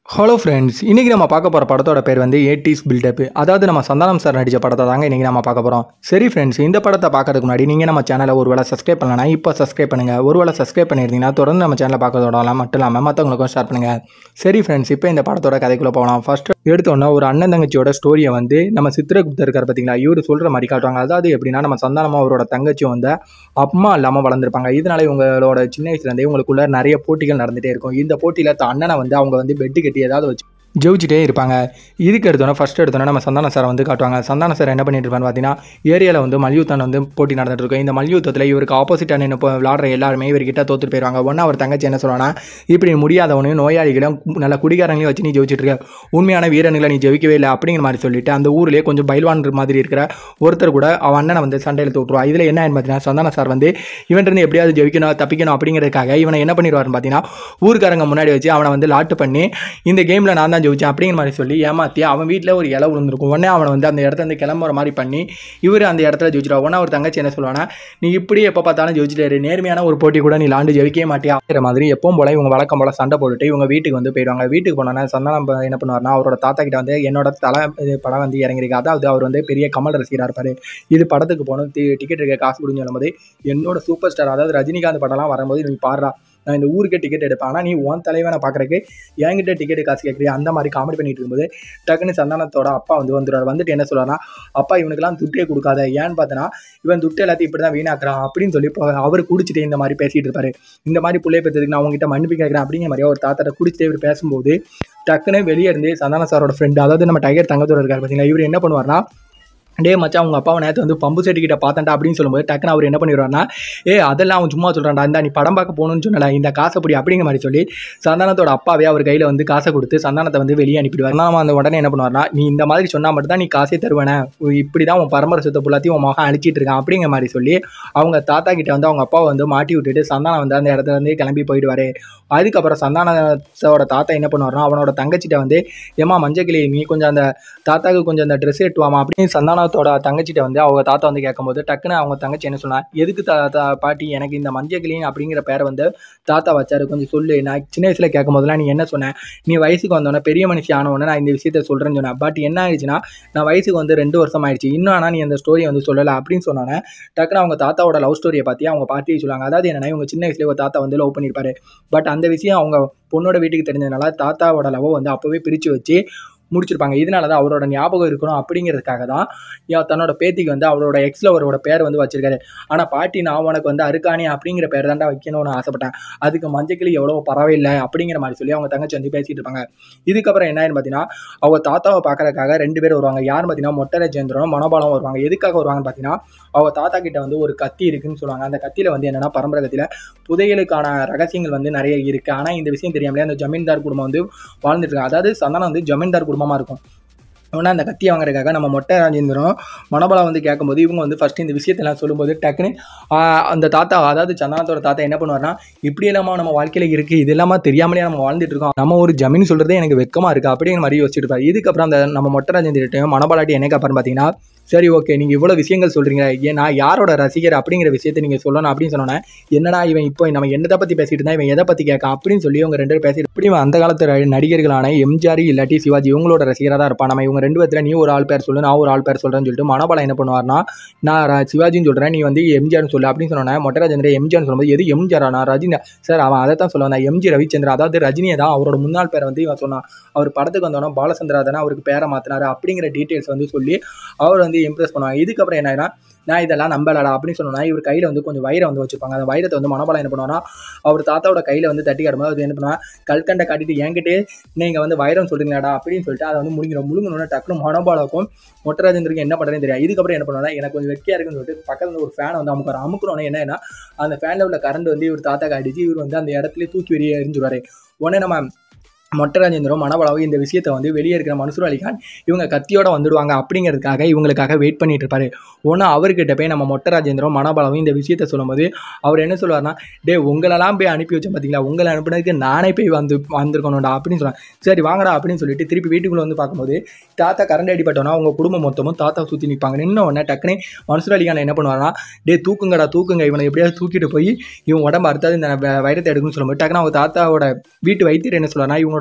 Hello friends இன்றைக்கி நம்ம பார்க்க போகிற படத்தோட பேர் வந்து ஏட்டிஸ் பில்டப் அதாவது நம்ம சந்தானம் சார் நடித்த படத்தை தாங்க இன்றைக்கி நம்ம பார்க்க போகிறோம் சரி ஃப்ரெண்ட்ஸ் இந்த படத்தை பார்க்கறதுக்கு முன்னாடி நீங்கள் நம்ம சேனலை ஒரு வேளை சப்ஸ்கிரைப் பண்ணலனா இப்போ சப்ஸ்கிரைப் பண்ணுங்கள் ஒரு வேளை சப்ஸ்கிரைப் பண்ணியிருந்தீங்கன்னா தொடர்ந்து நம்ம சேனலை பார்க்கறதோட மட்டும் இல்லாமல் மற்றவங்களுக்கும் ஷேர் பண்ணுங்கள் சரி ஃப்ரெண்ட்ஸ் இப்போ இந்த படத்தோட கதைக்குள்ளே போகலாம் ஃபர்ஸ்ட் எடுத்தோன்னா ஒரு அண்ணன் தங்கச்சியோட ஸ்டோரியை வந்து நம்ம சித்திரகுப்தர் இருக்கார் பார்த்தீங்களா இவர் சொல்கிற மாதிரி காட்டுவாங்க அதாவது எப்படின்னா நம்ம சந்தானமாக அவரோட தங்கச்சி வந்து அம்மா இல்லாமல் வளர்ந்துருப்பாங்க இதனால இவங்களோட சின்ன வயசுலேருந்தே இவங்களுக்குள்ள நிறைய போட்டிகள் நடந்துகிட்டே இருக்கும் இந்த போட்டியில் அண்ணனை வந்து அவங்க வந்து பெட்டு கட்டி ஏதாவது வச்சு ஜெயிச்சிட்டே இருப்பாங்க இதுக்கு எடுத்தோன்னே ஃபஸ்ட் எடுத்தோன்னே நம்ம சந்தான சாரை வந்து காட்டுவாங்க சந்தான சார் என்ன பண்ணிட்டு இருப்பான்னு பார்த்தீங்கன்னா ஏரியாவில் வந்து மல்யுத்தம் வந்து போட்டி நடந்துட்டு இருக்கும் இந்த மல்யுத்தத்தில் இவருக்கு ஆப்போசிட்டாக நின்று இப்போ விளாடுற எல்லாருமே இவர்கிட்ட தோத்துட்டு போயிடுவாங்க ஒன்றா அவர் தங்கச்சி என்ன சொல்லுவானா இப்படி முடியாதவனையும் நோயாளிகளும் கு- நல்ல குடிகாரங்களையும் வச்சு நீ ஜெயிச்சிட்டு இருக்க உண்மையான வீரர்களை நீ ஜெயிக்கவே இல்லை அப்படிங்கிற மாதிரி சொல்லிட்டு அந்த ஊர்லேயே கொஞ்சம் பைல்வான் மாதிரி இருக்கிற ஒருத்தர் கூட அவன் அண்ணனை வந்து சண்டையில் தோற்றுவா இதில் என்ன ஆயின்னு பார்த்தீங்கன்னா சந்தான சார் வந்து இவன் இருந்து எப்படியாவது ஜெயிக்கணும் தப்பிக்கணும் அப்படிங்கிறதுக்காக இவனை என்ன பண்ணிடுவாருன்னு பார்த்தீங்கன்னா ஊர்க்காரங்க முன்னாடி வச்சு அவனை வந்து லாட்டு பண்ணி இந்த கேமில் நான் தான் ஜெயிச்சேன் அப்படிங்கிற மாதிரி சொல்லி ஏமாற்றி அவன் வீட்டில் ஒரு இலை விழுந்திருக்கும் உடனே அவனை வந்து அந்த இடத்துல இருந்து கிளம்புற மாதிரி பண்ணி இவர் அந்த இடத்துல ஜெயிச்சிடுவா உடனே ஒரு தங்கச்சி என்ன சொல்லுவானா நீ இப்படி எப்போ பார்த்தாலும் ஜெயிச்சிட்டாரு நேர்மையான ஒரு போட்டி கூட நீ லாண்டு ஜெயிக்கவே மாட்டியாங்கிற மாதிரி எப்பவும் போல இவங்க வழக்கம் போல சண்டை போட்டுட்டு இவங்க வீட்டுக்கு வந்து போயிடுவாங்க வீட்டுக்கு போனோன்னா சந்தானம் ப- என்ன பண்ணுவார்னா அவரோட தாத்தா கிட்ட வந்து என்னோட தலை இது படம் வந்து இறங்கிருக்கு அதாவது அவர் வந்து பெரிய கமல் ரசிகராக இருப்பார் இது படத்துக்கு போகணும் டிக்கெட் இருக்க காசு கொடுன்னு சொல்லும்போது என்னோட சூப்பர் ஸ்டார் அதாவது ரஜினிகாந்த் படம்லாம் வரும்போது நீ பாடுறா நான் இந்த ஊருக்கே டிக்கெட் எடுப்பேன் ஆனால் நீ உன் தலைவனை பார்க்குறக்கு என்கிட்ட டிக்கெட் காசு கேட்குறியா அந்த மாதிரி காமெடி பண்ணிட்டு இருக்கும்போது டக்குன்னு சந்தானத்தோட அப்பா வந்து வந்துடுவார் வந்துட்டு என்ன சொல்றாருன்னா அப்பா இவனுக்கெல்லாம் துட்டே கொடுக்காத ஏன்னு பார்த்தனா இவன் துட்டு எல்லாத்தையும் இப்படி தான் வீணாக்குறான் அப்படின்னு சொல்லி இப்போ அவர் குடிச்சிட்டு இந்த மாதிரி பேசிட்டு இருப்பாரு இந்த மாதிரி பிள்ளை பெற்றதுக்கு நான் உங்ககிட்ட மன்னிப்பு கேட்குறேன் அப்படிங்கிற மாதிரி ஒரு தாத்தாட்ட குடிச்சிட்டே இவர் பேசும்போது டக்குன்னு வெளியே இருந்து சந்தான சாரோட ஃப்ரெண்டு அதாவது நம்ம டைகர் தங்கத்தோட இருக்கார் பார்த்தீங்களா இவர் என்ன பண்ணுவார்னா டே மச்சான் உங்கள் அப்பாவை நேற்று வந்து பம்பு செட்டு கிட்ட பார்த்தேன்டா அப்படின்னு சொல்லும்போது டக்குன்னு அவர் என்ன பண்ணிடுவார்னா ஏ அதெல்லாம் அவன் சும்மா சொல்கிறான்டா இந்த நீ படம் பார்க்க போகணும்னு சொன்னல இந்த காசை பிடி அப்படிங்கிற மாதிரி சொல்லி சந்தானத்தோட அப்பாவே அவர் கையில் வந்து காசை கொடுத்து சந்தானத்தை வந்து வெளியே அனுப்பிடுவார் நம்ம அந்த உடனே என்ன பண்ணுவார்னா நீ இந்த மாதிரி சொன்னால் மட்டும் தான் நீ காசே தருவேனே இப்படி தான் உன் பரம்பரை சொத்தை புல்லாத்தையும் உன் மகன் அழிச்சிட்டு இருக்கான் அப்படிங்கிற மாதிரி சொல்லி அவங்க தாத்தா கிட்ட வந்து அவங்க அப்பாவை வந்து மாட்டி விட்டுட்டு சந்தானம் வந்து அந்த இடத்துல இருந்து கிளம்பி போயிடுவாரு அதுக்கப்புறம் சந்தானத்தோட தாத்தா என்ன பண்ணுவார்னா அவனோட தங்கச்சிட்ட வந்து ஏமா மஞ்சக்கிளி நீ கொஞ்சம் அந்த தாத்தாவுக்கு கொஞ்சம் அந்த ட்ரெஸ் எட்டுவாமா அப்படின்னு சந்தானத்தோட தங்கச்சிட்ட வந்து அவங்க தாத்தா வந்து கேட்கும்போது டக்குன்னு அவங்க தங்கச்சி என்ன சொன்னா எதுக்கு தாத்தா பாட்டி எனக்கு இந்த மஞ்சக்கிளின் அப்படிங்கிற பேரை வந்து தாத்தா வச்சாரு கொஞ்சம் சொல்லு நான் சின்ன வயசுல கேட்கும் போதெல்லாம் நீ என்ன சொன்ன நீ வயசுக்கு வந்தோடனே பெரிய மனுஷி ஆனவொடனே நான் இந்த விஷயத்த சொல்றேன்னு சொன்னேன் பட் என்ன ஆயிடுச்சுன்னா நான் வயசுக்கு வந்து ரெண்டு வருஷம் ஆயிடுச்சு இன்னும் ஆனால் நீ அந்த ஸ்டோரியை வந்து சொல்லலை அப்படின்னு சொன்னோன்னே டக்குன்னு அவங்க தாத்தாவோட லவ் ஸ்டோரியை பற்றி அவங்க பாட்டியை சொல்லுவாங்க அதாவது என்னன்னா இவங்க சின்ன வயசுல ஒரு தாத்தா வந்து லவ் பண்ணியிருப்பாரு பட் அந்த விஷயம் அவங்க பொண்ணோட வீட்டுக்கு தெரிஞ்சதுனால தாத்தாவோட லவ் வந்து அப்போவே பிரித்து வச்சு முடிச்சிருப்பாங்க இதனால தான் அவரோட ஞாபகம் இருக்கணும் அப்படிங்கிறதுக்காக தான் யா- தன்னோட பேத்திக்கு வந்து அவரோட எக்ஸ் லவரோட பேர் வந்து வச்சிருக்காரு ஆனால் பாட்டி நான் உனக்கு வந்து அருக்காணி அப்படிங்கிற பேர் தான்டா வைக்கணும்னு ஆசைப்பட்டேன் அதுக்கு மஞ்சக்கிளி எவ்வளோ பரவாயில்லை அப்படிங்கிற மாதிரி சொல்லி அவங்க தங்கச்சி வந்து பேசிட்டு இருப்பாங்க இதுக்கப்புறம் என்ன ஆயிரும் பார்த்தீங்கன்னா அவங்க தாத்தாவை பார்க்கறதுக்காக ரெண்டு பேர் வருவாங்க யார் பார்த்தீங்கன்னா மொட்டை ராஜேந்திரனும் மனோபாலம் வருவாங்க எதுக்காக வருவாங்கன்னு பார்த்தீங்கன்னா அவங்க தாத்தா கிட்ட வந்து ஒரு கத்தி இருக்குன்னு சொல்லுவாங்க அந்த கத்தியில வந்து என்னன்னா பரம்பரை கத்தியில புதையலுக்கான ரகசியங்கள் வந்து நிறைய இருக்கு ஆனால் இந்த விஷயம் தெரியாமலே அந்த ஜமீன்தார் குடும்பம் வந்து வாழ்ந்துட்டு இருக்காங்க அதாவது சந்தானம் வந்து ஜமீன்தார் குடும்பமா இருக்கும் உடனே அந்த கத்தி வாங்குறதுக்காக நம்ம மொட்டை ராஜேந்திரம் மனோபலம் வந்து கேட்கும்போது இவங்க வந்து ஃபர்ஸ்ட் இந்த விஷயத்தெல்லாம் சொல்லும்போது டக்குன்னு ஆஹ், அந்த தாத்தா அதாவது சந்தானத்தோட தாத்தா என்ன பண்ணுவார்னா இப்படி இல்லாம நம்ம வாழ்க்கையில இருக்கு இது இல்லாம தெரியாமலே நம்ம வாழ்ந்துட்டு இருக்கோம் நம்ம ஒரு ஜமீன் சொல்றதே எனக்கு வெக்கமா இருக்கு அப்படிங்கிற மாதிரி யோசிச்சுட்டு இருப்பாரு இதுக்கப்புறம் அந்த நம்ம மொட்டை ராஜேந்திரிட்டையும் மனோபாலாட்டி என்ன கேட்பாருன்னு பார்த்தீங்கன்னா சரி ஓகே நீங்கள் இவ்வளோ விஷயங்கள் சொல்கிறீங்க ஏன் நான் யாரோட ரசிகர் அப்படிங்கிற விஷயத்தை நீங்கள் சொல்லணும் அப்படின்னு சொன்னோன்னே என்னடா இவன் இப்போ நம்ம என்னதை பற்றி பேசிட்டு இருந்தா இவன் எதை பற்றி கேட்க அப்படின்னு சொல்லி இவங்க ரெண்டு பேரும் பேசிட்டு இப்படி இவன் அந்த காலத்து ர- நடிகர்களான எம்ஜிஆர் இல்லாட்டி சிவாஜி இவங்களோட ரசிகராக தான் இருப்பான் நம்ம இவங்க ரெண்டு பேர்த்துல நீ ஒரு ஆள் பேர் சொல்லு நான் ஒரு ஆள் பேர் சொல்கிறேன்னு சொல்லிட்டு மனோபாலம் என்ன பண்ணுவார்னா நான் ர- சிவாஜின்னு சொல்கிறேன் நீ வந்து எம்ஜிஆர்னு சொல்லு அப்படின்னு சொன்னோன்னே மொட்டராஜேந்திர எம்ஜிஆர்னு சொல்லும்போது எது எம்ஜிஆரா நான் ரஜினி சார் அவன் அதை தான் சொல்ல வந்தான் எம்ஜி ரவிச்சந்திரன் அதாவது ரஜினியை தான் அவரோட முன்னாள் பேரை வந்து இவன் சொன்னான் அவர் படத்துக்கு வந்தோன்னா பாலச்சந்திரா தானே அவருக்கு பேரை மாற்றினாரு அப்படிங்கிற டீட்டெயில்ஸ் வந்து சொல்லி அவர் வந்து இம்ப்ரெஸ் பண்ணுவாங்க இதுக்கப்புறம் என்ன ஆயிடும்னா, நான் இதெல்லாம் நம்பலடா அப்படின்னு சொன்னோன்னா இவர் கையில் வந்து கொஞ்சம் வைரம் வந்து வச்சிருப்பாங்க அந்த வைரத்தை வந்து மனோபாலம் என்ன பண்ணுவானா அவர் தாத்தாவோட கையில் வந்து தட்டி காட்டும்போது அது என்ன பண்ணுவா கல்கண்டை காட்டிட்டு என்கிட்டே நீங்கள் வந்து வைரம் சொல்றீங்களாடா அப்படின்னு சொல்லிட்டு அதை வந்து முழுங்கிடும் முழுங்கணும்னா டக்குனு மனோபாலாக்கும் மொட்டராஜேந்திரக்கும் என்ன பண்ணுறதுன்னு தெரியாது இதுக்கப்புறம் என்ன பண்ணுவானா எனக்கு கொஞ்சம் வெக்கையாக இருக்குன்னு சொல்லிட்டு பக்கத்துல ஒரு ஃபேனை வந்து அமுக்குற அமுக்கணும்னா என்னன்னா அந்த ஃபேனில் உள்ள கரண்ட் வந்து இவர் தாத்தாக்கு அடிச்சு இவர் வந்து அந்த இடத்துல தூக்கி வெளியே எரிஞ்சுருவாரு உடனே நம்ம மொட்டராஜேந்திரம் மனவளவு இந்த விஷயத்தை வந்து வெளியே இருக்கிற மன்சூர் அலிகான் இவங்க கத்தியோட வந்துடுவாங்க அப்படிங்கிறதுக்காக இவங்களுக்காக வெயிட் பண்ணிட்டு இருப்பாரு ஒன்று அவர்கிட்ட போய் நம்ம மொட்டராஜேந்திரம் மனபலவும் இந்த விஷயத்த சொல்லும்போது அவர் என்ன சொல்லுவார்னா டே உங்களெல்லாம் போய் அனுப்பி வச்சேன் பார்த்தீங்களா உங்களை அனுப்புனதுக்கு நானே போய் வந்து வந்திருக்கணும்டா அப்படின்னு சொல்லுவாங்க சரி வாங்கடா அப்படின்னு சொல்லிட்டு திருப்பி வீட்டுக்குள்ளே வந்து பார்க்கும்போது தாத்தா கரண்ட் அடிப்பட்டோன்னா அவங்க குடும்பம் மொத்தமும் தாத்தா சுற்றி நிற்பாங்க நின்ன உடனே டக்குனே மன்சூர் அலிகான் என்ன பண்ணுவார்னா டே தூக்குங்கடா தூக்குங்க இவனை எப்படியாவது தூக்கிட்டு போய் இவன் உடம்பு அறுத்தாது இந்த வ- வைரத்தை எடுக்கணும்னு சொல்லும்போது டக்குனு அவங்க தாத்தாவோட வீட்டு வைத்தியர் என்ன சொல்லுவார்னா இவனோட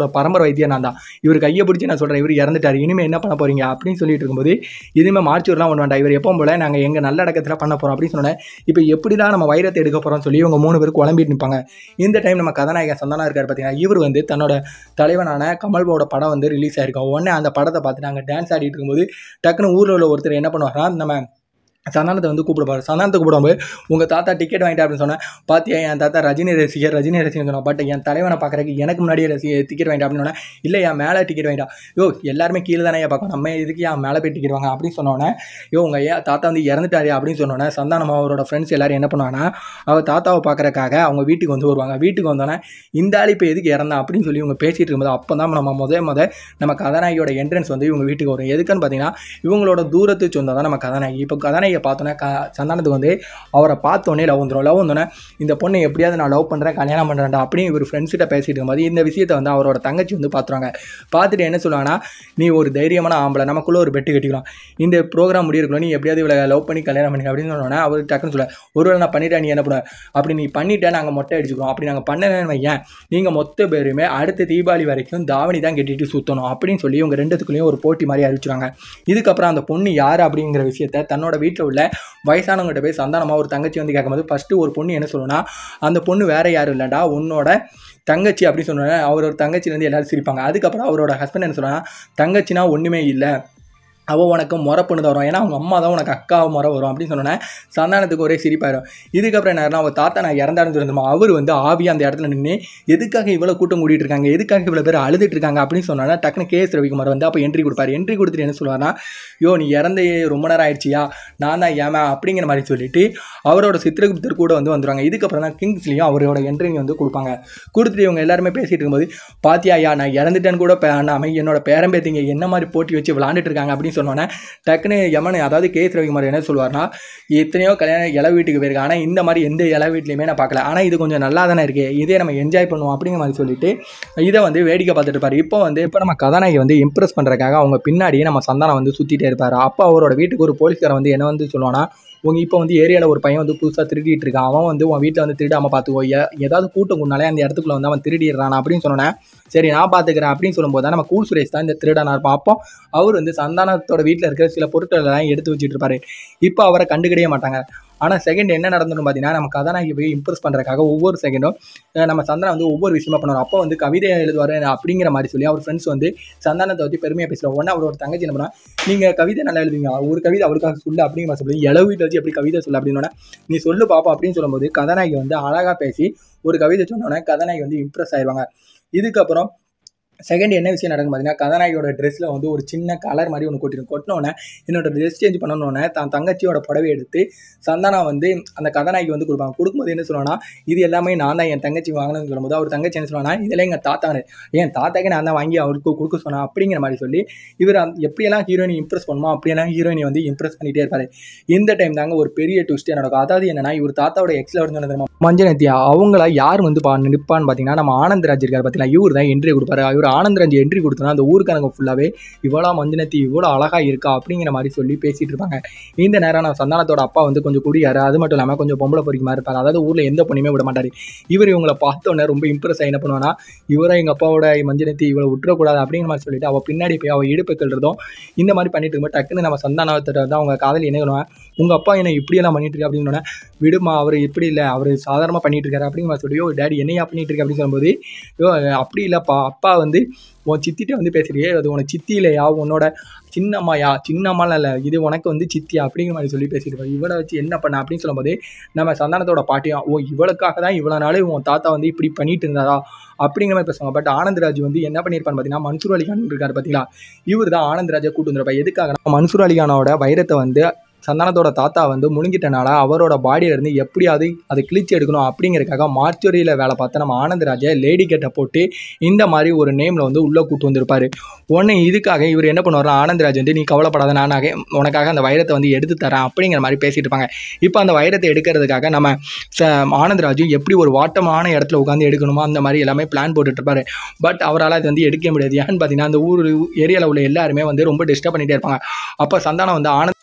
இவரோட பரம்பரை வைத்தியம் நான் தான் இவர் கையை பிடிச்சி நான் சொல்கிறேன் இவர் இறந்துட்டார் இனிமேல் என்ன பண்ண போறீங்க அப்படின்னு சொல்லிட்டு இருக்கும்போது இனிமேல் மார்ச்சூர்லாம் ஒன்று வேண்டாம் இவர் எப்பவும் போல நாங்கள் எங்கள் நல்ல அடக்கத்தில் பண்ண போகிறோம் அப்படின்னு சொன்னேன் இப்போ எப்படிலாம் நம்ம வைரத்தை எடுக்க போகிறோம்னு சொல்லி இவங்க மூணு பேர் குழம்பிட்டு நிற்பாங்க இந்த டைம் நம்ம கதாநாயகன் சந்தானம் இருக்கார் பார்த்தீங்கன்னா இவர் வந்து தன்னோட தலைவனான கமல்போட படம் வந்து ரிலீஸ் ஆயிருக்கும் உடனே அந்த படத்தை பார்த்து நாங்கள் டான்ஸ் ஆடிட்டு இருக்கும்போது டக்குன்னு ஊரில் உள்ள ஒருத்தர் என்ன பண்ணுவாரா நம்ம சந்தானத்தை வந்து கூப்பிடுவார் சந்தானத்தை கூப்பிடும்போது உங்கள் தாத்தா டிக்கெட் வாங்கிட்டா அப்படின்னு சொன்னேன் பாத்தியா என் தாத்தா ரஜினி ரசிகர் ரஜினி ரசிகர் சொன்னோம் பட் என் தலைவனை பார்க்குறதுக்கு எனக்கு முன்னாடியே ரசி டிக்கெட் வாங்கிட்டா அப்படின்னு சொன்னேன் இல்லை என் மேலே டிக்கெட் வாங்கிட்டா யோ எல்லாருமே கீழே தானே பார்க்கணும் நம்ம இதுக்கு என் மேலே போய் டிக்கெட் வாங்க அப்படின்னு சொன்னோன்னே யோ உங்கள் ஐயா தாத்தா வந்து இறந்துட்டாரு அப்படின்னு சொன்னோன்னே சந்தானம் அவரோட ஃப்ரெண்ட்ஸ் எல்லாரும் என்ன பண்ணுவாங்கன்னா அவர் தாத்தாவை பார்க்குறக்காக அவங்க வீட்டுக்கு வந்து வருவாங்க வீட்டுக்கு வந்தோன்னே இந்த ஆள் இப்போ எதுக்கு இறந்தா அப்படின்னு சொல்லி இவங்க பேசிகிட்டு இருக்கும்போது அப்போ தான் நம்ம முத முத நம்ம கதாநாயகியோட என்ட்ரன்ஸ் வந்து இவங்க வீட்டுக்கு வரும் எதுக்குன்னு பார்த்தீங்கன்னா இவங்களோட தூரத்து சொந்தம் தான் நம்ம கதாநாயகி இப்போ கதாநாயகியை பார்த்தோன்னே க சந்தானத்துக்கு வந்து அவரை பார்த்தோன்னே லவ் வந்துடும் லவ் வந்தோடனே இந்த பொண்ணை எப்படியாவது நான் லவ் பண்ணுறேன் கல்யாணம் பண்ணுறேன்டா அப்படின்னு இவர் ஃப்ரெண்ட்ஸ்கிட்ட பேசிட்டு இருக்கும்போது இந்த விஷயத்தை வந்து அவரோட தங்கச்சி வந்து பார்த்துருவாங்க பார்த்துட்டு என்ன சொல்லுவாங்கன்னா நீ ஒரு தைரியமான ஆம்பளை நமக்குள்ளே ஒரு பெட்டு கட்டிக்கலாம் இந்த ப்ரோக்ராம் முடியிருக்கணும் நீ எப்படியாவது இவளை லவ் பண்ணி கல்யாணம் பண்ணி அப்படின்னு சொன்னோன்னே அவர் டக்குன்னு சொல்ல ஒருவேளை நான் பண்ணிட்டேன் நீ என்ன பண்ண அப்படி நீ பண்ணிட்டே நாங்கள் மொட்டை அடிச்சுக்கிறோம் அப்படி நாங்கள் பண்ணலன்னு வையேன் நீங்கள் மொத்த பேருமே அடுத்த தீபாவளி வரைக்கும் தாவணி தான் கட்டிட்டு சுற்றணும் அப்படின்னு சொல்லி இவங்க ரெண்டுத்துக்குள்ளேயும் ஒரு போட்டி மாதிரி அறிவிச்சுறாங்க இதுக்கப்புறம் அந்த பொண்ணு யார் அப்படிங்கிற விஷயத்த தன்னோட வீட்டில் உள்ள வயசானவங்ககிட்ட போய் சந்தானமாக ஒரு தங்கச்சி வந்து கேட்கும்போது ஃபஸ்ட்டு ஒரு பொண்ணு என்ன சொல்லுன்னா அந்த பொண்ணு வேற யாரும் இல்லைடா உன்னோட தங்கச்சி அப்படின்னு சொன்னோன்னே அவரோட தங்கச்சிலேருந்து எல்லாரும் சிரிப்பாங்க அதுக்கப்புறம் அவரோட ஹஸ்பண்ட் என்ன சொன்னா தங்கச்சினா ஒன்றுமே இல்லை அவள் உனக்கு முறை பொண்ணு தான் வரும் ஏன்னா அவங்க அம்மா தான் உனக்கு அக்கா முறை வரும் அப்படின்னு சொன்னோன்னே சந்தானத்துக்கு ஒரே சிரிப்பாயிரும் இதுக்கப்புறம் என்ன அவள் தாத்தா நான் இறந்தாருன்னு சொல்லிருந்தோம் அவர் வந்து ஆவி அந்த இடத்துல நின்று எதுக்காக இவ்வளோ கூட்டம் கூட்டிட்டு இருக்காங்க எதுக்காக இவ்வளோ பேர் அழுதுட்டு இருக்காங்க அப்படின்னு சொன்னோன்னா டக்குனு கேஎஸ் ரவிக்குமார் வந்து அப்போ என்ட்ரி கொடுப்பாரு என்ட்ரி கொடுத்துட்டு என்ன சொல்லுவார்னா யோ நீ இறந்து ரொம்ப நேரம் ஆயிடுச்சியா நான் தான் ஏமா அப்படிங்கிற மாதிரி சொல்லிட்டு அவரோட சித்திரகுப்தர் கூட வந்து வந்துருவாங்க இதுக்கப்புறம் தான் கிங்ஸ்லேயும் அவரோட என்ட்ரி வந்து கொடுப்பாங்க கொடுத்துட்டு இவங்க எல்லாருமே பேசிட்டு இருக்கும்போது பாத்தியா ஐயா நான் இறந்துட்டேன்னு கூட பண்ணாமல் என்னோட பேரம்பேத்திங்க என்ன மாதிரி போட்டி வச்சு விளாண்டுட்டு இருக்காங்க அப்படின்னு சொன்னோன்னே டக்குன்னு யமன் அதாவது கே எஸ் ரவிக்குமார் என்ன சொல்லுவார்னா எத்தனையோ கல்யாணம் இலை வீட்டுக்கு போயிருக்கு ஆனால் இந்த மாதிரி எந்த இலை வீட்லையுமே நான் பார்க்கல ஆனால் இது கொஞ்சம் நல்லா தானே இருக்கு இதே நம்ம என்ஜாய் பண்ணுவோம் அப்படிங்கிற மாதிரி சொல்லிட்டு இதை வந்து வேடிக்கை பார்த்துட்டு இருப்பாரு இப்போ வந்து இப்போ நம்ம கதாநாயகி வந்து இம்ப்ரெஸ் பண்ணுறதுக்காக அவங்க பின்னாடியே நம்ம சந்தானம் வந்து சுற்றிட்டே இருப்பார் அப்போ அவரோட வீட்டுக்கு ஒரு போலீஸ்காரன் வந்து என்ன வந்து சொல்லுவானா உங்க இப்போ வந்து ஏரியாவில் ஒரு பையன் வந்து புதுசாக திருடிட்டு இருக்கான் அவன் வந்து உன் வீட்டில் வந்து திருடாமல் பார்த்துக்கோ எ- ஏதாவது கூட்டம் கொண்டாலே அந்த இடத்துக்குள்ள வந்து அவன் திருடிடுறான் அப்படின்னு சொன்னேன் சரி நான் பார்த்துக்கிறேன் அப்படின்னு சொல்லும்போது தான் நம்ம கூல் சுரேஷ் தான் இந்த திருடனா இருப்பான் அப்போ அவர் வந்து சந்தானத்தோட வீட்டில் இருக்கிற சில பொருட்கள் எல்லாம் எடுத்து வச்சுட்டு இருப்பாரு இப்போ அவரை கண்டுக்கிடவே மாட்டாங்க ஆனால் செகண்ட் என்ன நடந்ததுன்னு பார்த்தீங்கன்னா நம்ம கதாநாயகி போய் இம்ப்ரெஸ் பண்ணுறதுக்காக ஒவ்வொரு செகண்டும் நம்ம சந்தானம் வந்து ஒவ்வொரு விஷயமா பண்ணுவார் அப்போ வந்து கவிதை எழுதுவார் அப்படிங்கிற மாதிரி சொல்லி அவர் ஃப்ரெண்ட்ஸ் வந்து சந்தானத்தை பற்றி பெருமையாக பேசுகிறோம் உடனே அவரோட தங்கச்சி என்ன பண்ணா நீங்கள் கவிதை நல்லா எழுதுவீங்க ஒரு கவிதை அவருக்காக சொல்லு அப்படிங்கிற மாதிரி சொல்லி இளவு வீட்டில் வச்சு எப்படி கவிதை சொல்லு அப்படின்னு நீ சொல்லு பாப்பா அப்படின்னு சொல்லும்போது கதாநாயகி வந்து அழகாக பேசி ஒரு கவிதை சொன்னோன்னே கதாநாயகி வந்து இம்ப்ரெஸ் ஆயிடுவாங்க இதுக்கப்புறம் செகண்ட் என்ன விஷயம் நடக்கும் பார்த்தீங்கன்னா கதாநாயகியோட ட்ரெஸ்ஸில் வந்து ஒரு சின்ன கலர் மாதிரி ஒன்று கொட்டிடும் கொட்டினோடனே என்னோட ட்ரெஸ் சேஞ்ச் பண்ணணுன்னே தான் தங்கச்சியோட புடவை எடுத்து சந்தானா வந்து அந்த கதாநாயகி வந்து கொடுப்பாங்க கொடுக்கும்போது என்ன சொல்லுவானா இது எல்லாமே நான் தான் என் தங்கச்சி வாங்கணும்னு சொல்லும்போது அவர் தங்கச்சி என்ன சொல்லுவானா இதெல்லாம் எங்கள் தாத்தாங்க என் தாத்தாக்கே நான் தான் வாங்கி அவருக்கு கொடுக்க சொன்னேன் அப்படிங்கிற மாதிரி சொல்லி இவர் அந்த- எப்படியெல்லாம் ஹீரோயினி இம்ப்ரெஸ் பண்ணுமோ அப்படியெல்லாம் ஹீரோயினி வந்து இம்ப்ரெஸ் பண்ணிட்டே இருப்பாரு இந்த டைம் தாங்க ஒரு பெரிய ட்விஸ்டே நடக்கும் அதாவது என்னன்னா இவர் தாத்தாவோட எக்ஸ்ல வந்து தெரியுமா மஞ்சனத்தியா அவங்கள யார் வந்து பா நிற்பான்னு பார்த்தீங்கன்னா நம்ம ஆனந்த்ராஜ் இருக்கார் பார்த்தீங்கன்னா இவர் தான் என்ட்ரி கொடுப்பாரு இவர் ஆனந்த்ராஜ் என்ட்ரி கொடுத்தோன்னா அந்த ஊருக்காரங்க ஃபுல்லாகவே இவ்வளோ மஞ்சனத்தி இவ்வளோ அழகா இருக்கா அப்படிங்கிற மாதிரி சொல்லி பேசிட்டு இருப்பாங்க இந்த நேரம் நான் சந்தானத்தோட அப்பா வந்து கொஞ்சம் குடியாரு அது மட்டும் இல்லாமல் கொஞ்சம் பொம்பளை பொறிக்க மாதிரி இருப்பாரு அதாவது ஊரில் எந்த பொண்ணுமே விட மாட்டாரு இவர் இவங்களை பார்த்தோன்னே ரொம்ப இம்ப்ரெஸ் ஆகி என்ன பண்ணுவானா இவரை எங்கள் அப்பாவோட மஞ்சனத்தி இவளை விட்டுறக்கூடாது அப்படிங்கிற மாதிரி சொல்லிட்டு அவள் பின்னாடி போய் அவள் இடுப்பு கழுறதும் இந்த மாதிரி பண்ணிட்டு இருக்கும்போது டக்குன்னு நம்ம சந்தானத்தை வந்து அவங்க காதலி என்ன பண்ணுவாங்க உங்கள் அப்பா என்ன இப்படியெல்லாம் பண்ணிட்டு இருக்கு அப்படின்னு சொன்னோன்னே, விடுமா அவர் இப்படி இல்லை அவர் சாதாரணமாக பண்ணிட்டு இருக்காரு அப்படிங்கிற மாதிரி சொல்லி யோ டேடி என்னையா பண்ணிட்டு இருக்கு அப்படின்னு சொல்லும்போது யோ அப்படி இல்லைப்பா அப்பா வந்து உன் சித்திட்ட வந்து பேசுறியே அது உனக்கு சித்தி இல்லையா உன்னோட சின்னம்மாயா சின்னம்மாலாம் இல்லை இது உனக்கு வந்து சித்தியா அப்படிங்கிற மாதிரி சொல்லி பேசிட்டு இருப்பாரு. இவளை வச்சு என்ன பண்ண அப்படின்னு சொல்லும்போது நம்ம சந்தானத்தோட பாட்டியும் ஓ இவளுக்காக தான் இவ்வளோ நாள் உன் தாத்தா வந்து இப்படி பண்ணிட்டு இருந்தாரா அப்படிங்கிற மாதிரி பேசுவாங்க பட் ஆனந்த்ராஜ் வந்து என்ன பண்ணியிருப்பான்னு பார்த்தீங்கன்னா மன்சூர் அலிகான் இருக்காரு பார்த்தீங்களா இவர் தான் ஆனந்த்ராஜை கூட்டு வந்திருப்பா எதுக்காக மன்சூர் அலிகானோட வைரத்தை வந்து சந்தானத்தோட தாத்தா வந்து முழுங்கிட்டனால அவரோட பாடியில இருந்து எப்படியாவது அதை கிழிச்சு எடுக்கணும் அப்படிங்கறதுக்காக மார்ச்சுரியில் வேலை பார்த்த நம்ம ஆனந்தராஜை லேடி கேட்டை போட்டு இந்த மாதிரி ஒரு நேமில் வந்து உள்ளே கூட்டு வந்திருப்பாரு உடனே இதுக்காக இவர் என்ன பண்ணுவார்னா ஆனந்தராஜ் வந்து நீ கவலைப்படாத நானாக உனக்காக அந்த வைரத்தை வந்து எடுத்து தரேன் அப்படிங்கிற மாதிரி பேசிட்டு இருப்பாங்க இப்போ அந்த வைரத்தை எடுக்கிறதுக்காக நம்ம ச ஆனந்தராஜும் எப்படி ஒரு வாட்டமான இடத்துல உட்காந்து எடுக்கணுமோ அந்த மாதிரி எல்லாமே பிளான் போட்டுட்டு இருப்பாரு பட் அவரால் அது வந்து எடுக்க முடியாது ஏன்னு பார்த்தீங்கன்னா அந்த ஊர் ஏரியாவில் உள்ள எல்லாருமே வந்து ரொம்ப டிஸ்டர்ப் பண்ணிட்டே இருப்பாங்க அப்போ சந்தானம் வந்து ஆனந்த்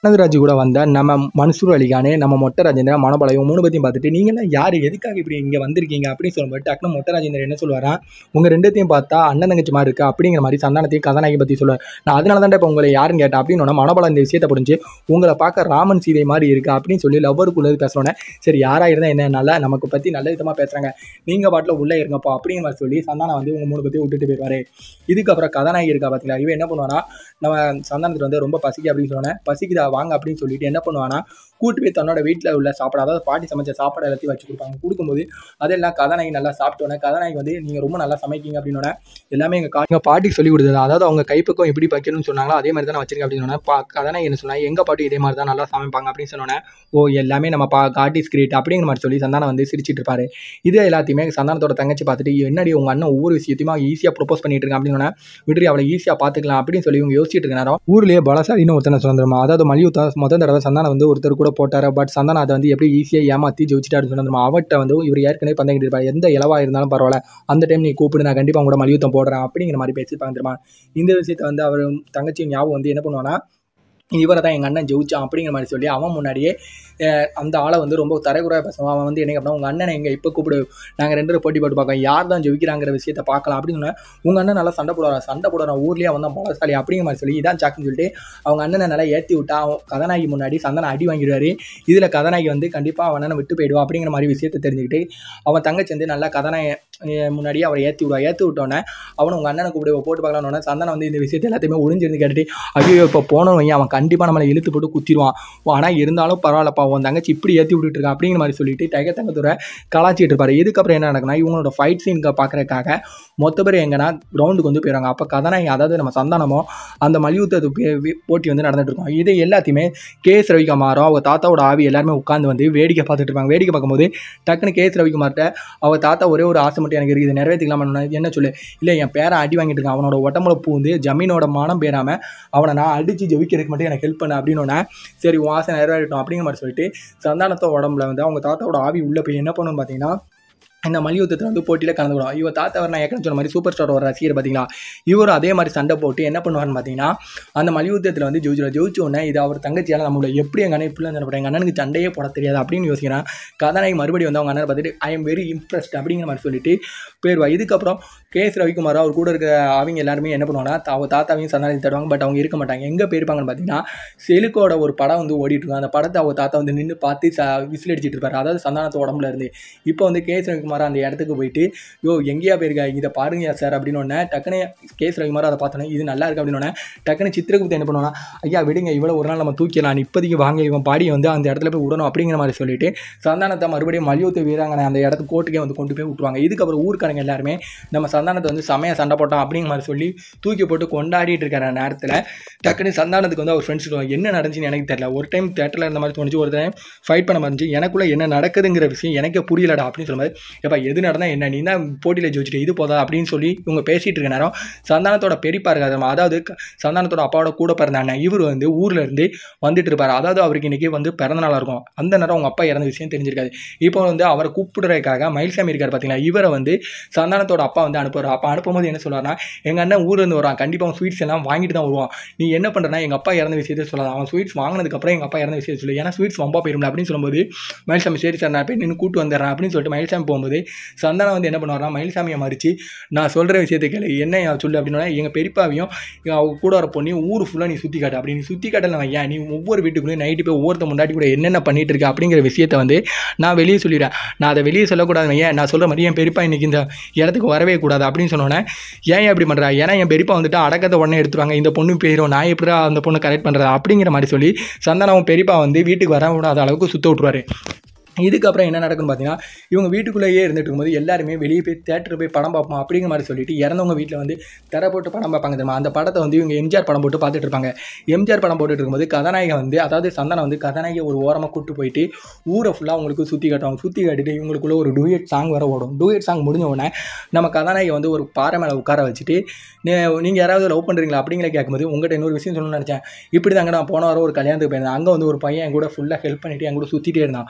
ஆனந்தராஜ் கூட வந்த நம்ம மன்சூர் அலிகானு நம்ம மொட்டை ராஜேந்திரன் மனோபலையும் மூணு பற்றியும் பார்த்துட்டு நீங்களாம் யார் எதுக்காக இப்படி இங்கே வந்திருக்கீங்க அப்படின்னு சொல்லும்போது டக்குனு மொட்டை ராஜேந்திரன் என்ன சொல்லுவாரா உங்கள் ரெண்டுத்தையும் பார்த்தா அண்ணன் தங்கச்சி மாதிரி இருக்கா அப்படிங்கிற மாதிரி சந்தானத்தையும் கதாநாயகி பற்றி சொல்லுவார் நான் அதனால தான் இப்போ உங்களை யாருன்னு கேட்டேன் அப்படின்னு சொன்னா மனோபலம் இந்த விஷயத்தை புரிஞ்சு உங்களை பார்க்க ராமன் சீதை மாதிரி இருக்கா அப்படின்னு சொல்லி லவ்வருக்குள்ளது பேசுகிறோன்னே சரி யாராக இருந்தால் என்ன நல்லா நமக்கு பற்றி நல்ல விதமாக பேசுகிறாங்க நீங்கள் பாட்டில் உள்ளே இருங்கப்பா அப்படிங்கிற மாதிரி சொல்லி சந்தானம் வந்து உங்கள் மூணு பற்றி விட்டுட்டு போயிடுவார் இதுக்கப்புறம் கதாநாயகி இருக்கா பார்த்தீங்களா இவன் என்ன பண்ணுவானா நம்ம சந்தானத்துக்கு வந்து ரொம்ப பசிக்கு அப்படின்னு சொன்னேன் பசிக்குதா வாங்க அப்படின்னு சொல்லிட்டு என்ன பண்ணுவானா கூட்டு போய் தன்னோட வீட்டில் உள்ள சாப்பாடு அதாவது பாட்டி சமைச்ச சாப்பாடு எல்லாத்தையும் வச்சு கொடுப்பாங்க கொடுக்கும்போது அதெல்லாம் கதாநாயகி நல்லா சாப்பிட்டோன்னே கதாநாயகி வந்து நீங்கள் ரொம்ப நல்லா சமைக்கீங்க அப்படின்னோடனே எல்லாமே எங்கள் கா எங்கள் பாட்டிக்கு சொல்லி கொடுத்தது அதாவது அவங்க கைப்பக்கம் எப்படி வைக்கணும்னு சொன்னாங்களோ அதே மாதிரி தான் நான் வச்சிருக்கேன் அப்படின்னு சொன்னேன் பா கதாநாயகி என்ன சொன்னா எங்கள் பாட்டி இதே மாதிரி தான் நல்லா சமைப்பாங்க அப்படின்னு சொன்னோன்னே ஓ எல்லாமே நம்ம பா காட்டிஸ் கிரியேட் அப்படிங்கிற மாதிரி சொல்லி சந்தானம் வந்து சிரிச்சிட்டு இருப்பாரு இது எல்லாத்தையுமே சந்தானத்தோட தங்கச்சி பார்த்துட்டு என்னடி உங்கள் அண்ணன் ஒவ்வொரு விஷயத்தையுமா ஈஸியாக ப்ரொப்போஸ் பண்ணிட்டு இருக்கான் அப்படின்னு சொன்னா விடுறி அவளை ஈஸியாக பார்த்துக்கலாம் அப்படின்னு சொல்லி இவங்க யோசிச்சுட்டு இருக்க நேரம் ஊர்லேயே பலசாலின்னு ஒருத்தனை சுதந்திரமா அதாவது மலியுத்தா முதல் தடவை சந்தானம் வந்து ஒருத்தர் கூட போட்டார் பட் சந்தானம் அதை வந்து எப்படி ஈஸியாக ஏமாற்றி ஜெயிச்சிட்டாரு சுதந்திரமா அவட்ட வந்து இவர் ஏற்கனவே பந்தங்கிட்டு இருப்பார் எந்த இலவா இருந்தாலும் பரவாயில்ல அந்த டைம் நீ கூப்பிடு நான் கண்டிப்பாக கூட மலியுத்தம் போடுறேன் அப்படிங்கிற மாதிரி பேசிப்பாங்க தெரியுமா இந்த விஷயத்தை வந்து அவர் தங்கச்சி ஞாபகம் வந்து என்ன பண்ணுவானா இவரை தான் எங்கள் அண்ணன் ஜெயிச்சான் அப்படிங்கிற மாதிரி சொல்லி அவன் முன்னாடியே அஹ், அந்த ஆளை வந்து ரொம்ப தரைக்குறையாக பேசுவான் அவன் வந்து என்ன அப்படின்னா உங்கள் அண்ணனை எங்கே இப்போ கூப்பிடு நாங்கள் ரெண்டு பேரும் போட்டி போட்டு பார்க்கோம் யார் தான் ஜெயிக்கிறாங்கிற விஷயத்தை பார்க்கலாம் அப்படின்னு சொன்னா, உங்க அண்ணன் நல்லா சண்டை போடுவாரா சண்டை போடுறான் ஊர்லேயே அவன் தான் பலசாலி அப்படிங்கிற மாதிரி சொல்லி இதான் சாக்குன்னு சொல்லிட்டு அவங்க அண்ணனை நல்லா ஏற்றி விட்டா அவன் கதாநாயகி முன்னாடி சந்தனை அடி வாங்கிடுவாரு இதில் கதாநாயகி வந்து கண்டிப்பாக அவன் அண்ணனை விட்டு போயிடுவா அப்படிங்கிற மாதிரி விஷயத்தை தெரிஞ்சுக்கிட்டு அவன் தங்கச்சி வந்து நல்லா கதாநாயகி அஹ், முன்னாடியே அவரை ஏற்றி விடுவா ஏற்றி விட்டோன்னே அவன் உங்கள் அண்ணனை கூப்பிடு போட்டு பார்க்கலான்னு சந்தனை வந்து இந்த விஷயத்தை எல்லாத்தையுமே ஒளிஞ்சிருந்து கேட்டுட்டு ஐயோ இப்போ போனவன் அவன் கண்டிப்பாக நம்மளை இழுத்து போட்டு குத்திடுவான் ஆனால் இருந்தாலும் பரவாயில்லப்பா உன் தங்கச்சி இப்படி ஏற்றி விட்டுட்டு இருக்கா அப்படிங்கிற மாதிரி சொல்லிட்டு டைகர் தங்கத்தோட கலாச்சிட்டு இருப்பாரு இதுக்கப்புறம் என்ன நடக்குன்னா இவங்களோட ஃபைட் சீன் பார்க்கறதுக்காக மொத்த பேர் எங்கன்னா கிரவுண்டுக்கு வந்து போயிடுவாங்க அப்போ கதாநாயகி அதாவது நம்ம சந்தானமோ அந்த மல்யுத்தத்து பே- வே- போட்டி வந்து நடந்துட்டு இருக்கும் இது எல்லாத்தையுமே கேஎஸ் ரவிக்குமாரோ அவங்க தாத்தாவோட ஆவி எல்லாருமே உட்காந்து வந்து வேடிக்கை பார்த்துட்டு இருப்பாங்க வேடிக்கை பார்க்கும்போது டக்குன்னு கேஎஸ் ரவிக்குமார்ட்ட அவங்க தாத்தா ஒரே ஒரு ஆசை மட்டும் எனக்கு இருக்குது நிறைவேற்றிக்கலாமா என்ன சொல்லு இல்லை என் பேரை அடி வாங்கிட்டு இருக்கான் அவனோட உடம்புல பூந்து ஜமீனோட மனம் பேராம அவனை நான் அடித்து ஜெயிக்கிறதுக்கு மட்டும் எனக்கு ஹெல்ப் பண்ண அப்படின்னு சரி உன் ஆசை நிறைவேறட்டும் அப்படிங்கிற மாதிரி சொல்லிட்டு சந்தானத்தோட உடம்புல வந்து அவங்க தாத்தாவோட ஆவி உள்ளே போய் என்ன பண்ணணும் பார்த்தீங்கன்னா இந்த மல்யுத்தத்தில் வந்து போட்டியில் கலந்துக்கணும் இவர் தாத்தா அவர் நான் ஏற்கனவே சொன்ன மாதிரி சூப்பர் ஸ்டார் ஒரு ரசிகர் பார்த்தீங்களா இவரும் அதே மாதிரி சண்டை போட்டு என்ன பண்ணுவார்னு பார்த்தீங்கன்னா அந்த மல்யுத்தத்தில் வந்து ஜெயிச்சிடும் ஜெயிச்ச உடனே இது அவர் தங்கச்சியால் நம்மளோட எப்படி எங்கள் அண்ணன் இப்படிலாம் சண்டை போடுறேன் எங்கள் அண்ணனுக்கு சண்டையே போட தெரியாது அப்படின்னு யோசிக்கிறேன் கதாநாயகி மறுபடியும் வந்து அவங்க அண்ணனை பார்த்துட்டு ஐ எம் வெரி இம்ப்ரெஸ்ட் அப்படிங்கிற மாதிரி சொல்லிட்டு போயிடுவா இதுக்கப்புறம் கே எஸ் ரவிக்குமார் அவர் கூட இருக்க அவங்க எல்லாருமே என்ன பண்ணுவாங்கன்னா தா- அவங்க தாத்தாவையும் சந்தானத்தையும் தருவாங்க பட் அவங்க இருக்க மாட்டாங்க எங்கே போயிருப்பாங்கன்னு பார்த்தீங்கன்னா செலுக்கோட ஒரு படம் வந்து ஓடிட்டு இருக்கும் அந்த படத்தை அவங்க தாத்தா வந்து நின்று பார்த்து ச விசில் அடிச்சிட்டு இருப்பாரு அதாவது சந்தானத்து உடம்புல இருந்து இப்போ வந்து கே எஸ் ரவிக்குமார் அந்த இடத்துக்கு போயிட்டு யோ எங்கேயா போயிருக்கா இதை பாருங்க சார் அப்படின்னு ஒன்று டக்குனு கே எஸ் ரவிக்குமார் அதை பார்த்தோன்னே இது நல்லா இருக்கு அப்படின்னு ஒன்று டக்குனு சித்திரகுப்தி என்ன பண்ணுவானா ஐயா விடுங்க இவ்வளோ ஒரு நாள் நம்ம தூக்கிடலாம் இப்போதைக்கு வாங்க இவன் பாடியை வந்து அந்த இடத்துல போய் விடணும் அப்படிங்கிற மாதிரி சொல்லிட்டு சந்தானத்தை மறுபடியும் மல்யுத்த வீராங்கனை அந்த இடத்துக்கு கோர்ட்டுக்கே வந்து கொண்டு போய் விட்டுருவாங்க இதுக்கப்புறம் ஊர்க்காரங்க எல்லாருமே நம்ம சந்தானத்தை வந்து செமையாக சண்டை போட்டோம் அப்படிங்கிற மாதிரி சொல்லி தூக்கி போட்டு கொண்டாடிட்டு இருக்கிற நேரத்தில் டக்குனு சந்தானத்துக்கு வந்து அவர் ஃப்ரெண்ட்ஸ் சொல்லுவாங்க என்ன நடந்துச்சுன்னு எனக்கு தெரியல ஒரு டைம் தேட்டரில் இருந்த மாதிரி தோணுச்சு ஒரு டைம் ஃபைட் பண்ண மாதிரி இருந்துச்சு எனக்குள்ள என்ன நடக்குதுங்கிற விஷயம் எனக்கே புரியலடா அப்படின்னு சொல்லும்போது எப்பா எது நடந்தால் என்ன நீ தான் போட்டியில் ஜெயிச்சிட்டு இது போதா அப்படின்னு சொல்லி இவங்க பேசிகிட்டு இருக்க நேரம் சந்தானத்தோட பெரியப்பா இருக்காது அதாவது க- சந்தானத்தோட அப்பாவோட கூட பிறந்த அண்ணன் இவர் வந்து ஊர்ல இருந்து வந்துட்டு இருப்பார் அதாவது அவருக்கு இன்னைக்கு வந்து பிறந்த நாளாக இருக்கும் அந்த நேரம் அவங்க அப்பா இறந்த விஷயம் தெரிஞ்சிருக்காது இப்போ வந்து அவரை கூப்பிடுறதுக்காக மயில்சாமி இருக்கார் பார்த்தீங்களா இவரை வந்து சந்தானத்தோட அப்பா வந்து அனுப்புவார் அப்பா அனுப்பும்போது என்ன சொல்றாருன்னா எங்கள் அண்ணன் ஊர்ல இருந்து வரான் கண்டிப்பாக அவன் ஸ்வீட்ஸ் எல்லாம் வாங்கிட்டு தான் வருவான் நீ என்ன பண்ணுறனா எங்கள் அப்பா இறந்த விஷயத்தை சொல்லாத அவன் ஸ்வீட்ஸ் வாங்கினதுக்கப்புறம் எங்கள் அப்பா இறந்த விஷயத்தை சொல்லு ஏன்னா ஸ்வீட்ஸ் வம்பா போயிடும் அப்படின்னு சொல்லும்போது மயில்சாமி சரி சார் நான் போய் நின்று கூட்டு வந்துடுறேன் அப்படின்னு சொல்லிட்டு மயில்சாமி போகும்போது சந்தானம் வந்து என்ன பண்ணுவார்னா மயில்சாமியை மறித்து நான் சொல்கிற விஷயத்தை கேளு என்ன சொல்லு அப்படின்னா எங்கள் பெரியப்பாவையும் எங்க அவங்க கூட வர பொண்ணி ஊர் ஃபுல்லாக நீ சுற்றி காட்டு அப்படி நீ சுற்றி காட்டல ஏன் நீ ஒவ்வொரு வீட்டுக்குள்ளேயும் நைட்டு போய் ஒவ்வொருத்த முன்னாடி கூட என்னென்ன பண்ணிட்டு இருக்க அப்படிங்கிற விஷயத்தை வந்து நான் வெளியே சொல்லிடுறேன் நான் அதை வெளியே சொல்லக்கூடாது ஏன் நான் சொல்கிற மாதிரி என் பெரியப்பா இன்னைக்கு இந்த இடத்துக்கு வரவே கூடாது அப்படின்னு சொன்னோன்னே ஏன் அப்படி பண்ணுறா ஏன்னா என் பெரியப்பா வந்துட்டு அடக்கத்தை உடனே எடுத்துருவாங்க இந்த பொண்ணு போயிடும் நான் எப்படி அந்த பொண்ணு கரெக்ட் பண்ணுறது அப்படிங்கிற மாதிரி சொல்லி சந்தானம் பெரியப்பா வந்து வீட்டுக்கு வர விடாத அளவுக்கு சுத்த விட்ருவாரு இதுக்கப்புறம் என்ன நடக்குன்னு பார்த்தீங்கன்னா இவங்க வீட்டுக்குள்ளேயே இருந்துட்டு இருக்கும்போது எல்லாருமே வெளியே போய் தேட்டர் போய் படம் பார்ப்போம் அப்படிங்கிற மாதிரி சொல்லிட்டு இறந்தவங்க வீட்டில் வந்து தர போட்டு படம் பார்ப்பாங்க தெரியுமா அந்த படத்தை வந்து இவங்க எம்ஜிஆர் படம் போட்டு பார்த்துட்டு இருப்பாங்க எம்ஜிஆர் படம் போட்டுட்டு இருக்கும்போது கதாநாயகன் வந்து அதாவது சந்தனம் வந்து கதாநாயகி ஒரு ஓரமாக கூட்டு போயிட்டு ஊரை ஃபுல்லாக அவங்களுக்கு சுற்றி காட்டுவாங்க சுற்றி காட்டிட்டு இவங்களுக்குள்ள ஒரு டூயட் சாங் வர ஓடும் டூயட் சாங் முடிஞ்ச உடனே நம்ம கதாநாயகி வந்து ஒரு பாறை மேலே உட்கார வச்சுட்டு நீங்கள் யாராவது லவ் பண்ணுறீங்களா அப்படிங்கிற கேட்கும்போது உங்கள்கிட்ட இன்னொரு விஷயம் சொல்லணும்னு நினச்சேன் இப்படி தாங்க நான் போன வாரம் ஒரு கல்யாணத்துக்கு போயிருந்தேன் அங்கே வந்து ஒரு பையன் என் கூட ஃபுல்லாக ஹெல்ப் பண்ணிட்டு என் கூட சுற்றிட்டே இருந்தான் சுற்றிட்டு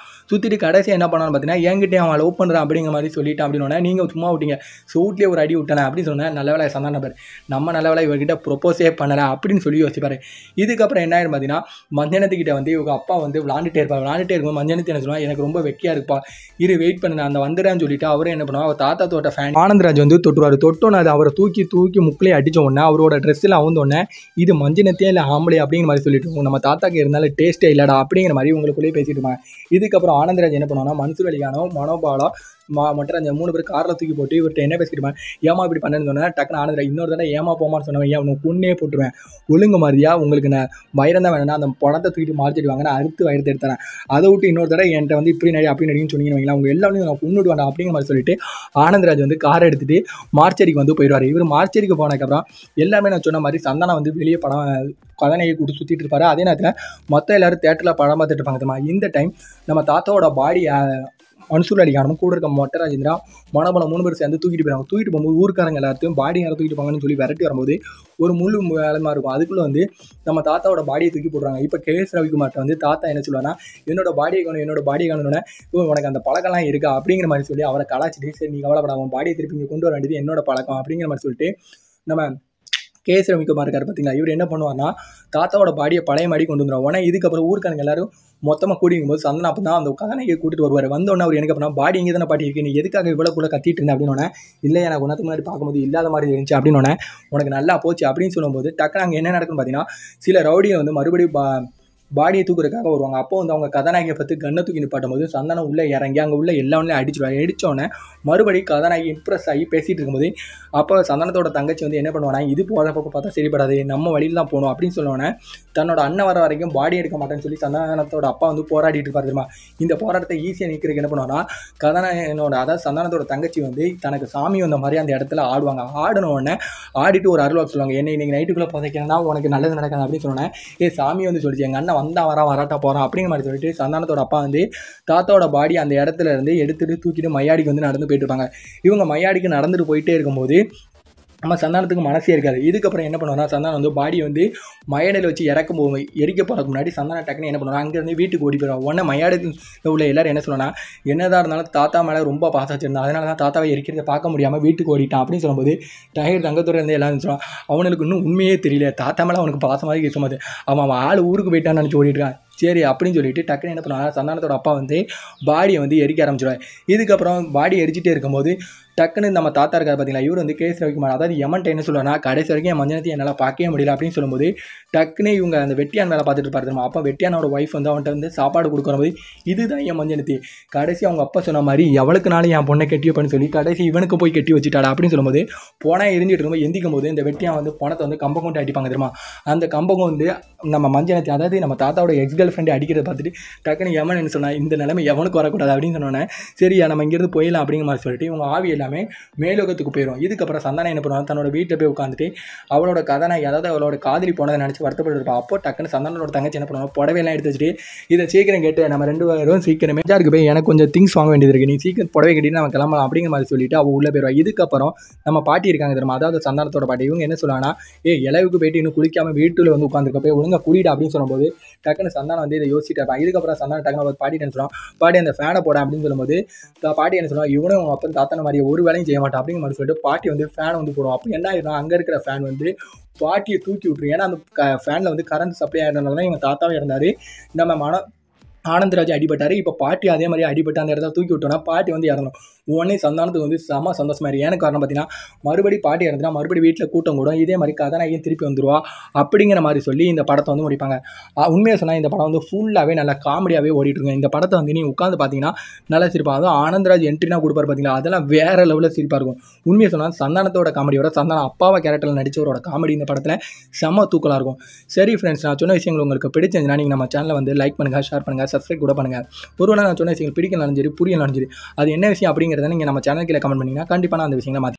முடிச்சுட்டு கடைசி என்ன பண்ணான்னு பார்த்தீங்கன்னா என்கிட்ட அவன் லவ் பண்ணுறான் அப்படிங்கிற மாதிரி சொல்லிட்டான் அப்படின்னு நீங்கள் சும்மா விட்டீங்க சூட்லேயே ஒரு அடி விட்டேன் அப்படின்னு சொன்னேன் நல்ல வேலை சந்தான பேர் நம்ம நல்ல வேலை இவர்கிட்ட ப்ரொப்போஸே பண்ணலை அப்படின்னு சொல்லி யோசிப்பாரு இதுக்கப்புறம் என்ன ஆயிரும் பார்த்தீங்கன்னா மஞ்சனத்துக்கிட்ட வந்து இவங்க அப்பா வந்து விளாண்டுட்டே இருப்பார் விளாண்டுட்டே இருக்கும்போது மஞ்சனத்து என்ன சொல்லுவாங்க எனக்கு ரொம்ப வெக்கையாக இருப்பா இரு வெயிட் பண்ணு அந்த வந்துடுறேன்னு சொல்லிட்டு அவரே என்ன பண்ணுவாங்க அவர் தாத்தா தோட்ட ஃபேன் ஆனந்தராஜ் வந்து தொட்டுருவார் தொட்டோன்னு அது அவரை தூக்கி தூக்கி முக்கிலே அடிச்ச உடனே அவரோட ட்ரெஸ்ஸில் அவுந்தோடனே இது மஞ்சனத்தையே இல்லை ஆம்பளை அப்படிங்கிற மாதிரி சொல்லிட்டு நம்ம தாத்தாக்கு இருந்தாலும் டேஸ்ட்டே இல்லடா அப்படிங்கிற மாதிரி உங்களுக்குள்ளேயே பேசிட்டு இருப்பாங்க இதுக்கப்புறம் ஆனந்தராஜ் என்ன பண்ணுவாங்கன்னா மன்சூர் அலிகானோ மனோபாலா மா மற்ற அந்த மூணு பேர் காரில் தூக்கி போட்டு இவர்கிட்ட என்ன பேசிட்டு இருப்பாங்க ஏமா இப்படி பண்ணேன்னு சொன்னா டக்குனு ஆனந்தராஜ் இன்னொரு தடவை ஏமா போமான்னு சொன்னவன் ஏன் உனக்கு பொண்ணே போட்டுருவேன் ஒழுங்கு மாதிரியா உங்களுக்கு நான் வைரம் தான் வேணும்னா அந்த பணத்தை தூக்கிட்டு மாறிச்சிட்டு வாங்க நான் அறுத்து வைரத்தை எடுத்துறேன் அதை விட்டு இன்னொரு தடவை என்கிட்ட வந்து இப்படி நடி அப்படி நடின்னு சொன்னீங்கன்னு வைங்களேன் அவங்க எல்லாமே நான் கொண்டுட்டு வேண்டாம் அப்படிங்கிற மாதிரி சொல்லிட்டு ஆனந்தராஜ் வந்து கார் எடுத்துட்டு மார்ச்சரிக்கு வந்து போயிடுவார் இவர் மார்ச்சரிக்கு போனதுக்கப்புறம் எல்லாமே நான் சொன்ன மாதிரி சந்தானம் வந்து வெளியே படம் கதனையை கூட்டு சுற்றிட்டு இருப்பாரு அதே நேரத்தில் மொத்த எல்லாரும் தேட்டரில் படம் பார்த்துட்டு இருப்பாங்க தெரியுமா இந்த டைம் நம்ம தாத்தாவோட பாடி மன்சூர் அலிகானும் கூட இருக்க மொட்டை ராஜேந்திரா மனபலம் மூணு பேர் சேர்ந்து தூக்கிட்டு போயிறாங்க தூக்கிட்டு போகும்போது ஊருக்காரங்க எல்லாத்தையும் பாடி யாரை தூக்கிட்டு போங்கன்னு சொல்லி விரட்டி வரும்போது ஒரு முள்ளு வேலைமா இருக்கும் அதுக்குள்ளே வந்து நம்ம தாத்தாவோட பாடியை தூக்கி போடுறாங்க இப்போ கே எஸ் ரவிக்குமார்ட்ட வந்து தாத்தா என்ன சொல்லுவாங்கன்னா என்னோட பாடியை காணும் என்னோட பாடியை காணுன்னே உனக்கு அந்த பழக்கம்லாம் இருக்கா அப்படிங்கிற மாதிரி சொல்லி அவரை கலாச்சிட்டு சரி நீ கவலைப்படாம பாடியை திருப்பி இங்கே கொண்டு வர வேண்டியது என்னோட பழக்கம் அப்படிங்கிற மாதிரி சொல்லிட்டு நம்ம கே எஸ் ரவிக்குமார் இருக்கார் பார்த்தீங்களா இவர் என்ன பண்ணுவார்னா தாத்தாவோட பாடியை பழைய மாதிரி கொண்டு வந்துடும் உடனே இதுக்கப்புறம் ஊருக்காரங்க எல்லாரும் மொத்தமாக கூடிக்கும் போது சந்தனா அப்போ தான் அந்த கதனையை கூட்டிட்டு வருவார் வந்தோடனே அவர் எனக்கு பண்ணால் பாடி இங்கே தானே பாட்டி இருக்கு நீ எதுக்காக இவ்வளோ கூட கத்திட்டு இருந்தேன் அப்படின்னு இல்லை எனக்கு உனக்கு முன்னாடி பார்க்கும்போது இல்லாத மாதிரி இருந்துச்சு அப்படின்னு உனக்கு நல்லா போச்சு அப்படின்னு சொல்லும்போது டக்குனு அங்கே என்ன நடக்குன்னு பார்த்தீங்கன்னா சில ரவுடியை வந்து மறுபடியும் பா பாடியை தூக்குறதுக்காக வருவாங்க அப்போ வந்து அவங்க கதாநாயகியை பற்றி கண்ணை தூக்கி நிப்பாட்டும் போது சந்தனம் உள்ளே இறங்கி அங்கே உள்ள எல்லாமே அடிச்சிடுவாங்க அடித்தோடனே மறுபடியும் கதாநாயகி இம்ப்ரெஸ் ஆகி பேசிகிட்டு இருக்கும்போது அப்போ சந்தனத்தோட தங்கச்சி வந்து என்ன பண்ணுவானா இது போகிற பக்கம் பார்த்தா சரிப்படாது நம்ம வழியில் தான் போகணும் அப்படின்னு சொன்னோன்னே தன்னோட அண்ணன் வர வரைக்கும் பாடி எடுக்க மாட்டேன்னு சொல்லி சந்தானத்தோட அப்பா வந்து போராடிட்டு இருப்பார் தெரியுமா இந்த போராட்டத்தை ஈஸியாக நிற்கிறதுக்கு என்ன பண்ணுவானா கதாநாயகனோட அதாவது சந்தானத்தோட தங்கச்சி வந்து தனக்கு சாமி வந்த மாதிரி அந்த இடத்துல ஆடுவாங்க ஆடின உடனே ஆடிட்டு ஒரு அருள்வாக்கு சொல்லுவாங்க என்ன இன்னைக்கு நைட்டுக்குள்ளே புதைக்கிறேன்னா உனக்கு நல்லது நடக்காது அப்படின்னு சொன்னேன் ஏ சாமி வந்து சொல்லிச்சு எங்கள் அண்ணன் வந்தா வரா வராட்டா போகிறான் அப்படிங்கிற மாதிரி சொல்லிட்டு சந்தானத்தோட அப்பா வந்து தாத்தாவோட பாடி அந்த இடத்துல இருந்து எடுத்துட்டு தூக்கிட்டு மையாடிக்கு வந்து நடந்து போயிட்டு இருப்பாங்க இவங்க மையாடிக்கு நடந்துட்டு போயிட்டே இருக்கும்போது நம்ம சந்தானத்துக்கு மனசே இருக்காது இதுக்கப்புறம் என்ன பண்ணுவோம்னா சந்தானம் வந்து பாடியை வந்து மயடில் வச்சு இறக்கும் போது எரிக்க போகிறதுக்கு முன்னாடி சந்தானம் டக்குன்னு என்ன பண்ணுவோம் அங்கேருந்து வீட்டுக்கு ஓடி போயிடும் உடனே மயாடத்தில் உள்ள எல்லாரும் என்ன சொல்லணும்னா என்னதான் இருந்தாலும் தாத்தா மேலே ரொம்ப பாசம் வச்சிருந்தா அதனால தான் தாத்தாவை எரிக்கிறத பார்க்க முடியாமல் வீட்டுக்கு ஓடிட்டான் அப்படின்னு சொல்லும்போது டயர் தங்கத்துறை இருந்து எல்லாரும் சொல்லுவான் அவனுக்கு இன்னும் உண்மையே தெரியல தாத்தா மேலே அவனுக்கு பாசமாக இருக்க மாதிரி அவன் அவன் ஆள் ஊருக்கு போயிட்டான்னு நினச்சி ஓடிட்டுருக்கான் சரி அப்படின்னு சொல்லிட்டு டக்குன்னு என்ன பண்ணுவாங்க சந்தானத்தோட அப்பா வந்து பாடியை வந்து எரிக்க ஆரம்பிச்சிடுவார் இதுக்கப்புறம் பாடி எரிச்சிட்டே இருக்கும்போது டக்குன்னு நம்ம தாத்தா இருக்கார் பார்த்தீங்களா இவர் வந்து கேஸ் ரவிக்குமார் அதாவது எமன்ட்ட என்ன சொல்லுவானா கடைசி வரைக்கும் என் மஞ்சனத்தை என்னால் பார்க்கவே முடியல அப்படின்னு சொல்லும்போது டக்குன்னு இவங்க அந்த வெட்டியான் வேலை பார்த்துட்டு இருப்பாரு தெரியுமா அப்போ வெட்டியானோட ஒய்ஃப் வந்து அவன்கிட்ட வந்து சாப்பாடு கொடுக்குற போது இதுதான் என் மஞ்சனத்தி கடைசி அவங்க அப்பா சொன்ன மாதிரி எவளுக்குனாலும் என் பொண்ணை கட்டி வைப்பேன்னு சொல்லி கடைசி இவனுக்கு போய் கட்டி வச்சுட்டாடா அப்படின்னு சொல்லும்போது போனால் எரிஞ்சிட்டு இருக்கும்போது எந்திக்கும் போது இந்த வெட்டியான் வந்து பணத்தை வந்து கம்பம் கொண்டு அடிப்பாங்க தெரியுமா அந்த கம்பகம் வந்து நம்ம மஞ்சனத்தி அதாவது நம்ம தாத்தாவோட எக்ஸ் கேர்ள் ஃப்ரெண்டு அடிக்கிறத பார்த்துட்டு டக்குன்னு எவன் என்ன சொன்னா இந்த நிலைமை எவனுக்கு வரக்கூடாது அப்படின்னு சொன்னோன்னே சரியா நம்ம இங்கேருந்து போயிடலாம் அப்படிங்கிற மாதிரி சொல்லிட்டு இவங்க ஆவி எல்லாமே மேலோகத்துக்கு போயிடும் இதுக்கப்புறம் சந்தானம் என்ன பண்ணுவாங்க தன்னோட வீட்டில் போய் உட்காந்துட்டு அவளோட கதனை அதாவது அவளோட காதலி போனதை நினச்சி வருத்தப்பட்டு இருப்பா அப்போ டக்குன்னு சந்தானோட தங்கச்சி என்ன பண்ணுவாங்க புடவையெல்லாம் எடுத்து வச்சுட்டு இதை சீக்கிரம் கேட்டு நம்ம ரெண்டு பேரும் சீக்கிரமே ஜாருக்கு போய் எனக்கு கொஞ்சம் திங்ஸ் வாங்க வேண்டியது இருக்கு நீ சீக்கிரம் புடவை கட்டிட்டு நம்ம கிளம்பலாம் அப்படிங்கிற மாதிரி சொல்லிட்டு அவள் உள்ளே போயிடுவா இதுக்கப்புறம் நம்ம பாட்டி இருக்காங்க தெரியுமா அதாவது சந்தானத்தோட பாட்டி இவங்க என்ன சொல்லுவாங்கன்னா ஏ இலவுக்கு போயிட்டு இன்னும் குளிக்காம வீட்டில் வந்து உட்காந்துருக்க போய் ஒழுங்கா குளிடா அப்படின்னு சொல்லும்போது டக்குன்னு சந்தானம் வந்து இதை யோசிச்சுட்டு இருப்பான் இதுக்கப்புறம் சந்தானம் டக்குனு பாட்டி என்ன சொல்லுவான் பாட்டி அந்த ஃபேனை போட அப்படின்னு சொல்லும்போது தா- பாட்டி என்ன சொல்லுவாங்க இவனும் அவங்க அப்பன் தாத்தன மாதிரி ஒரு வேலையும் செய்ய மாட்டான் அப்படிங்கிற மாதிரி சொல்லிட்டு பாட்டி வந்து ஃபேன் வந்து போடுவோம் அப்போ என்ன ஆயிடும் அங்கே இருக்கிற ஃபேன் வந்து பாட்டியை தூக்கி விட்டுரும் ஏன்னா அந்த ஃபேனில் வந்து கரண்ட் சப்ளை ஆகிறதுனால தான் இவங்க தாத்தாவே இருந்தார் நம்ம மன ஆனந்தராஜ் அடிபட்டார் இப்போ பாட்டி அதே மாதிரி அடிபட்டு அந்த இடத்துல தூக்கி விட்டோன்னா பாட்டி வந்து இறந்தணும் உடனே சந்தானத்துக்கு வந்து செம சந்தோஷமா இருக்கு ஏன்னு காரணம் பார்த்தீங்கன்னா மறுபடி பாட்டி இறந்துனா மறுபடி வீட்டில் கூட்டம் கூடும் இதே மாதிரி கதாநாயகியும் திருப்பி வந்துருவா அப்படிங்கிற மாதிரி சொல்லி இந்த படத்தை வந்து முடிப்பாங்க உண்மையாக சொன்னால் இந்த படம் வந்து ஃபுல்லாகவே நல்லா காமெடியாகவே ஓடிட்டுருங்க இந்த படத்தை வந்து நீ உட்காந்து பார்த்தீங்கன்னா நல்லா சிரிப்பா அதுவும் ஆனந்தராஜ் என்ட்ரினா கொடுப்பாரு பார்த்தீங்களா அதெல்லாம் வேற லெவலில் சிரிப்பாக இருக்கும் உண்மையாக சொன்னால் சந்தானத்தோட காமெடியோட சந்தானம் அப்பாவை கேரக்டரில் நடிச்சவரோட காமெடி இந்த படத்தில் செம்ம தூக்கலாக இருக்கும் சரி ஃப்ரெண்ட்ஸ் நான் சொன்ன விஷயங்கள் உங்களுக்கு பிடிச்சிருந்துச்சுன்னா நீங்கள் நம்ம சேனலை வந்து லைக் பண்ணுங்கள் ஷேர் பண்ணுங்கள் சப்ஸ்கிரைப் கூட பண்ணுங்கள் ஒருவேளை நான் சொன்ன விஷயங்கள் பிடிக்கலனாலும் சரி புரியலனாலும் சரி அது என்ன விஷயம் அப்படிங்கிறத நீங்கள் நம்ம சேனல் கீழே கமெண்ட் பண்ணிங்கன்னா கண்டிப்பாக நான் அந்த விஷயங்களை மாற்றி